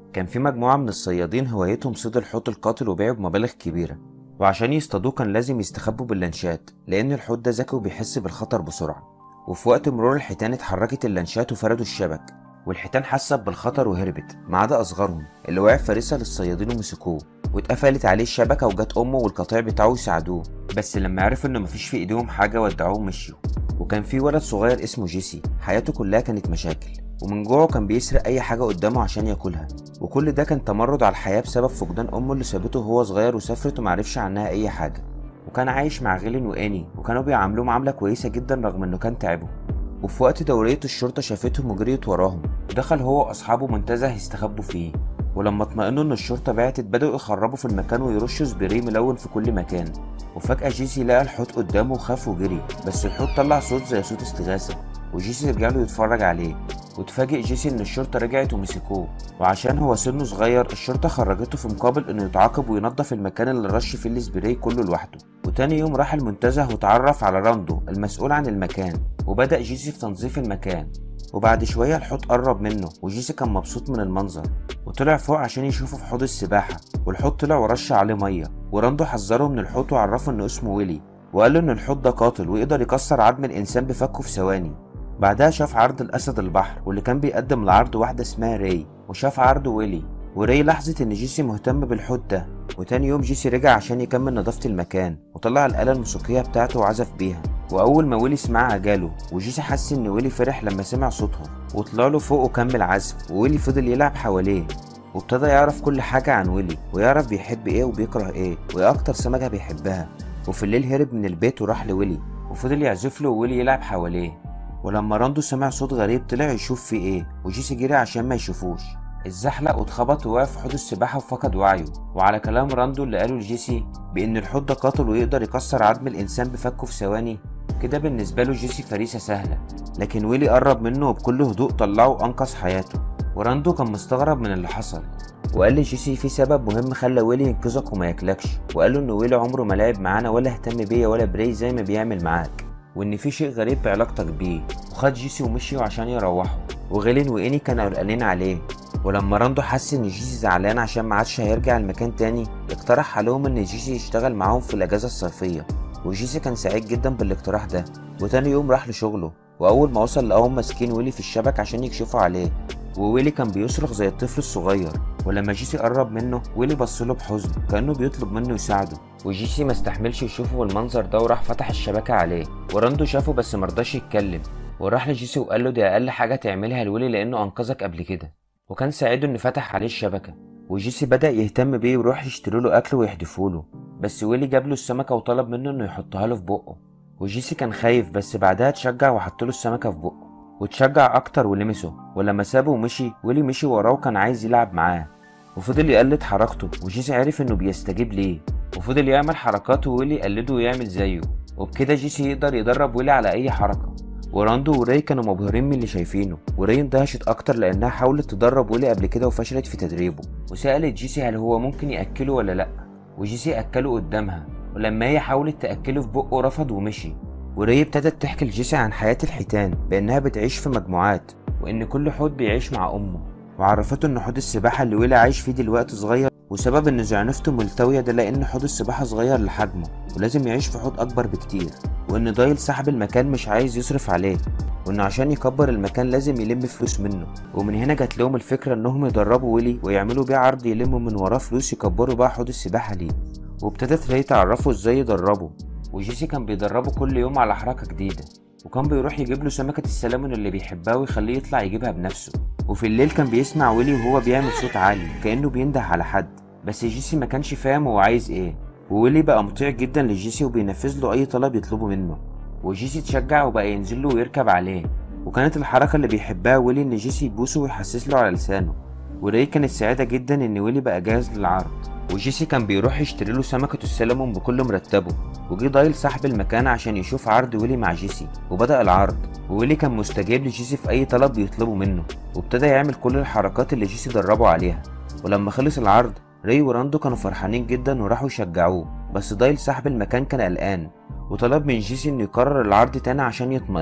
كان في مجموعة من الصيادين هوايتهم صيد الحوت القاتل وبيعه بمبالغ كبيرة وعشان يصطادوه كان لازم يستخبوا باللانشات لأن الحوت ده ذكي وبيحس بالخطر بسرعة وفي وقت مرور الحيتان اتحركت اللانشات وفردوا الشبك والحيتان حست بالخطر وهربت ما عدا أصغرهم اللي وقع فريسة للصيادين ومسكوه واتقفلت عليه الشبكة وجت أمه والقطيع بتاعه يساعدوه بس لما عرفوا إن مفيش في إيديهم حاجة ودعوه ومشيوا وكان في ولد صغير اسمه جيسي حياته كلها كانت مشاكل ومن جوعه كان بيسرق أي حاجة قدامه عشان ياكلها وكل ده كان تمرد على الحياة بسبب فقدان أمه اللي سابته وهو صغير وسافرت ومعرفش عنها أي حاجة وكان عايش مع غيلين واني وكانوا بيعاملوه معاملة كويسة جدا رغم انه كان تعبه وفي وقت دورية الشرطة شافتهم وجريت وراهم ودخل هو وأصحابه منتزه يستخبوا فيه ولما اطمئنوا إن الشرطة بعتت بدأوا يخربوا في المكان ويرشوا سبراي ملون في كل مكان وفجأة جيسي لقى الحوت قدامه وخاف وجري بس الحوت طلع صوت زي صوت استغاثة وجيسي رجع له يتفرج عليه وتفاجئ جيسي إن الشرطة رجعت ومسكوه وعشان هو سنه صغير الشرطة خرجته في مقابل إنه يتعاقب وينظف المكان اللي رش فيه السبراي كله لوحده وتاني يوم راح المنتزه وتعرف على راندو المسؤول عن المكان وبدأ جيسي في تنظيف المكان وبعد شوية الحوت قرب منه وجيسي كان مبسوط من المنظر وطلع فوق عشان يشوفه في حوض السباحة والحوت طلع ورش عليه مية وراندو حذره من الحوت وعرفه إنه اسمه ويلي وقال له إن الحوت ده قاتل ويقدر يكسر عظم الإنسان بفكه في ثواني بعدها شاف عرض الأسد البحر واللي كان بيقدم العرض واحدة اسمها راي وشاف عرض ويلي وراي لاحظت إن جيسي مهتم بالحوت ده وتاني يوم جيسي رجع عشان يكمل نظافة المكان وطلع الآلة الموسيقية بتاعته وعزف بيها وأول ما ويلي سمعها جاله وجيسي حس إن ويلي فرح لما سمع صوتهم وطلع له فوق وكمل عزف وويلي فضل يلعب حواليه وابتدى يعرف كل حاجة عن ويلي ويعرف بيحب ايه وبيكره ايه وايه أكتر سمكة بيحبها وفي الليل هرب من البيت وراح لويلي وفضل يعزف له وويلي يلعب حواليه ولما راندو سمع صوت غريب طلع يشوف فيه ايه وجيسي جري عشان ما يشوفوش اتزحلق واتخبط ووقع في حوض السباحة وفقد وعيه وعلى كلام راندو اللي قاله لجيسي بإن الحوت ده قاتل ويقدر يكسر عظم الإنسان بفكه في ثواني كده بالنسبة له جيسي فريسة سهلة لكن ويلي قرب منه وبكل هدوء طلعه وأنقذ حياته وراندو كان مستغرب من اللي حصل وقال لجيسي في سبب مهم خلى ويلي ينقذك وما ياكلكش وقال له ان ويلي عمره ما لعب معانا ولا اهتم بيا ولا بري زي ما بيعمل معاك وان في شيء غريب بعلاقتك بيه وخد جيسي ومشيوا عشان يروحوا وغيلين واني كانوا قلقانين عليه ولما راندو حس ان جيسي زعلان عشان ما عادش هيرجع المكان تاني اقترح عليهم ان جيسي يشتغل معاهم في الاجازه الصيفيه وجيسي كان سعيد جدا بالاقتراح ده وتاني يوم راح لشغله واول ما وصل لقاهم ماسكين ويلي في الشبك عشان يكشفوا عليه وويلي كان بيصرخ زي الطفل الصغير ولما جيسي قرب منه ويلي بصله بحزن كانه بيطلب منه يساعده وجيسي ما استحملش يشوفه بالمنظر ده وراح فتح الشبكه عليه وراندو شافه بس مرضاش يتكلم وراح لجيسي وقال له دي اقل حاجه تعملها لويلي لانه انقذك قبل كده وكان ساعده انه فتح عليه الشبكه وجيسي بدا يهتم بيه ويروح يشتري له اكل ويحدفوا له بس ويلي جاب له السمكه وطلب منه انه يحطها له في بقه وجيسي كان خايف بس بعدها اتشجع وحط له السمكه في بقه واتشجع اكتر ولمسه ولما سابه ومشي ويلي مشي وراه وكان عايز يلعب معاه وفضل يقلد حركته وجيسي عرف انه بيستجيب ليه وفضل يعمل حركاته ويلي يقلده ويعمل زيه وبكده جيسي يقدر يدرب ويلي على اي حركه وراندو وراي كانوا مبهورين من اللي شايفينه وراي اندهشت اكتر لانها حاولت تدرب ويلي قبل كده وفشلت في تدريبه وسالت جيسي هل هو ممكن ياكله ولا لا وجيسي اكله قدامها ولما هي حاولت تاكله في بقه رفض ومشي وراي ابتدت تحكي لجيسي عن حياة الحيتان بأنها بتعيش في مجموعات وإن كل حوت بيعيش مع أمه وعرفته إن حوض السباحة اللي ويلي عايش فيه دلوقتي صغير وسبب إن زعنفته ملتوية ده لأن حوض السباحة صغير لحجمه ولازم يعيش في حوض أكبر بكتير وإن دايل صاحب المكان مش عايز يصرف عليه وإنه عشان يكبر المكان لازم يلم فلوس منه ومن هنا جات لهم الفكرة إنهم يدربوا ويلي ويعملوا بيه عرض يلموا من وراه فلوس يكبروا بقى حوض السباحة ليه وابتدت راي تعرفه ازاي يدربه وجيسي كان بيدربه كل يوم على حركة جديدة وكان بيروح يجيب له سمكة السلمون اللي بيحبها ويخليه يطلع يجيبها بنفسه وفي الليل كان بيسمع ويلي وهو بيعمل صوت عالي كأنه بينده على حد بس جيسي ما كانش فاهم هو عايز ايه وويلي بقى مطيع جدا لجيسي وبينفذ له اي طلب يطلبه منه وجيسي اتشجع وبقى ينزل له ويركب عليه وكانت الحركة اللي بيحبها ويلي ان جيسي يبوسه ويحسس له على لسانه وراي كانت سعيدة جدا ان ويلي بقى جاهز للعرض وجيسي كان بيروح يشتري له سمكة السلمون بكل مرتبه وجي دايل صاحب المكان عشان يشوف عرض ويلي مع جيسي وبدأ العرض وويلي كان مستجاب لجيسي في أي طلب بيطلبه منه وابتدى يعمل كل الحركات اللي جيسي دربه عليها ولما خلص العرض ري وراندو كانوا فرحانين جدا وراحوا يشجعوه بس دايل صاحب المكان كان قلقان وطلب من جيسي انه يكرر العرض تاني عشان يطمئن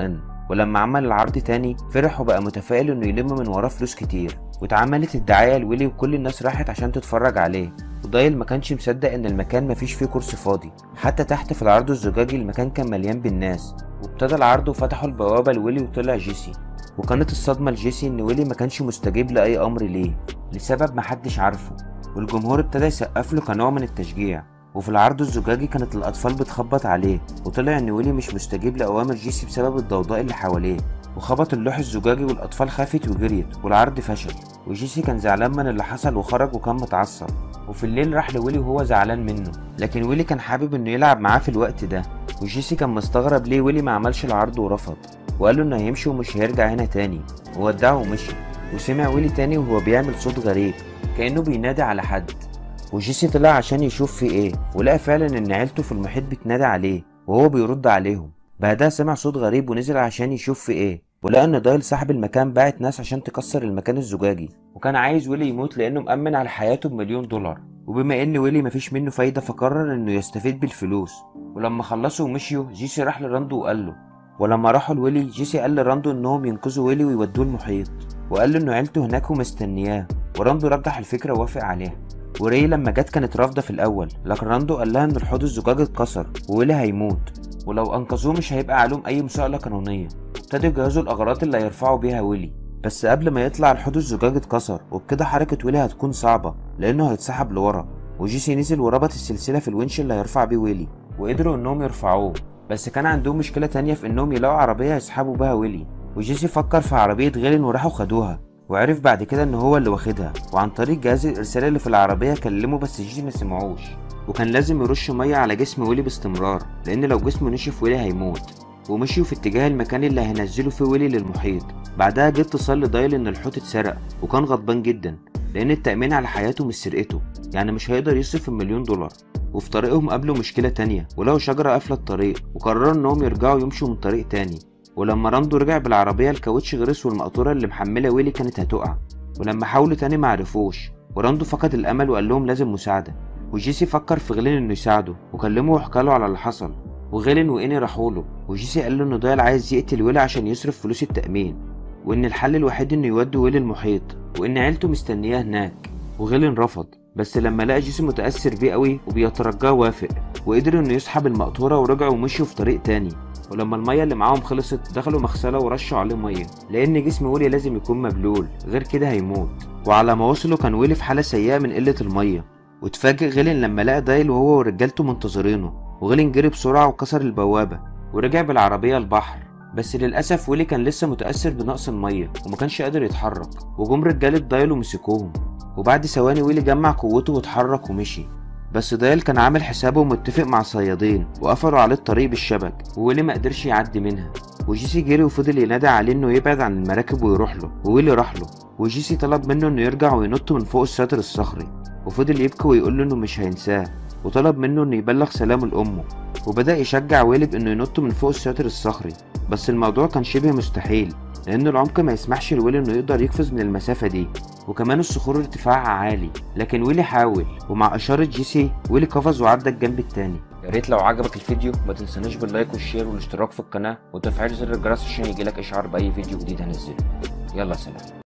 ولما عمل العرض تاني فرح وبقى متفائل انه يلم من وراه فلوس كتير واتعملت الدعاية لويلي وكل الناس راحت عشان تتفرج عليه ودايل ما كانش مصدق ان المكان مفيش فيه كرسي فاضي حتى تحت في العرض الزجاجي المكان كان مليان بالناس وابتدى العرض وفتحوا البوابة لويلي وطلع جيسي وكانت الصدمة لجيسي ان ويلي ما كانش مستجيب لأي أمر ليه لسبب محدش عارفه والجمهور ابتدى يسقف له كنوع من التشجيع وفي العرض الزجاجي كانت الأطفال بتخبط عليه وطلع إن ويلي مش مستجيب لأوامر جيسي بسبب الضوضاء اللي حواليه وخبط اللوح الزجاجي والأطفال خافت وجريت والعرض فشل وجيسي كان زعلان من اللي حصل وخرج وكان متعصب وفي الليل راح لويلي وهو زعلان منه لكن ويلي كان حابب إنه يلعب معاه في الوقت ده وجيسي كان مستغرب ليه ويلي ما عملش العرض ورفض وقال له إنه هيمشي ومش هيرجع هنا تاني وودعه ومشي وسمع ويلي تاني وهو بيعمل صوت غريب كأنه بينادي على حد وجيسي طلع عشان يشوف في ايه ولقى فعلا ان عيلته في المحيط بتنادي عليه وهو بيرد عليهم بعدها سمع صوت غريب ونزل عشان يشوف في ايه ولقى ان دايل صاحب المكان باعت ناس عشان تكسر المكان الزجاجي وكان عايز ويلي يموت لانه مأمن على حياته بمليون دولار وبما ان ويلي مفيش منه فايدة فقرر انه يستفيد بالفلوس ولما خلصوا ومشيوا جيسي راح لراندو وقال له ولما راحوا لويلي جيسي قال لراندو انهم ينقذوا ويلي ويودوه المحيط وقال له انه عيلته هناك ومستنياه وراندو رجح الفكرة ووافق عليها وري لما جت كانت رافضة في الأول لكن راندو قال لها إن الحوض الزجاجي اتكسر وويلي هيموت ولو أنقذوه مش هيبقى عليهم أي مساءلة قانونية ابتدوا يجهزوا الأغراض اللي هيرفعوا بيها ويلي بس قبل ما يطلع الحوض الزجاجي اتكسر وبكده حركة ويلي هتكون صعبة لأنه هيتسحب لورا وجيسي نزل وربط السلسلة في الونش اللي هيرفع بيه ويلي وقدروا إنهم يرفعوه بس كان عندهم مشكلة تانية في إنهم يلاقوا عربية يسحبوا بيها ويلي وجيسي فكر في عربية غيلين وراحوا خدوها وعرف بعد كده ان هو اللي واخدها وعن طريق جهاز الارسال اللي في العربيه كلمه بس جيسي ما سمعوش وكان لازم يرش ميه على جسم ويلي باستمرار لان لو جسمه نشف ويلي هيموت ومشيوا في اتجاه المكان اللي هينزلوا فيه ويلي للمحيط بعدها جه اتصال لدايل ان الحوت اتسرق وكان غضبان جدا لان التأمين على حياته مش سرقته يعني مش هيقدر يصرف المليون دولار وفي طريقهم قابلوا مشكلة تانية ولقوا شجرة قافلة الطريق وقرروا انهم يرجعوا يمشوا من طريق تاني ولما راندو رجع بالعربية الكاوتش غرس والمقطورة اللي محملة ويلي كانت هتقع ولما حاولوا تاني معرفوش وراندو فقد الأمل وقال لهم لازم مساعدة وجيسي فكر في غيلين إنه يساعده وكلمه وحكى له على اللي حصل وغيلين وإني راحوا له وجيسي قال له إنه دايل عايز يقتل ويلي عشان يصرف فلوس التأمين وإن الحل الوحيد إنه يودي ويلي المحيط وإن عيلته مستنياه هناك وغيلين رفض بس لما لقى جيسي متأثر بيه قوي وبيترجاه وافق وقدر إنه يسحب المقطورة ورجعوا ومشوا في طريق تاني ولما المية اللي معاهم خلصت دخلوا مغسلة ورشوا عليه مية لأن جسم ويلي لازم يكون مبلول غير كده هيموت وعلى ما وصلوا كان ويلي في حالة سيئة من قلة المية واتفاجئ غيلين لما لقى دايل وهو ورجالته منتظرينه وغيلين جري بسرعة وكسر البوابة ورجع بالعربية البحر بس للأسف ويلي كان لسه متأثر بنقص المية وما كانش قادر يتحرك وجم رجالة دايل ومسكوهم وبعد ثواني ويلي جمع قوته واتحرك ومشي بس دايل كان عامل حسابه ومتفق مع صيادين وقفلوا عليه الطريق بالشبك وويلي ما قدرش يعدي منها وجيسي جري وفضل ينادي عليه انه يبعد عن المراكب ويروح له وويلي راح له وجيسي طلب منه انه يرجع وينط من فوق الساتر الصخري وفضل يبكي ويقول له انه مش هينساه وطلب منه انه يبلغ سلامه لامه وبدأ يشجع ويلي بانه ينط من فوق الساتر الصخري بس الموضوع كان شبه مستحيل لأن العمق ما يسمحش لويلي إنه يقدر يقفز من المسافة دي وكمان الصخور ارتفاعها عالي لكن ويلي حاول ومع إشارة جيسي ويلي قفز وعدى الجنب التاني يا ريت لو عجبك الفيديو ما تنساناش باللايك والشير والاشتراك في القناة وتفعيل زر الجرس عشان يجيلك إشعار بأي فيديو جديد هنزله يلا سلام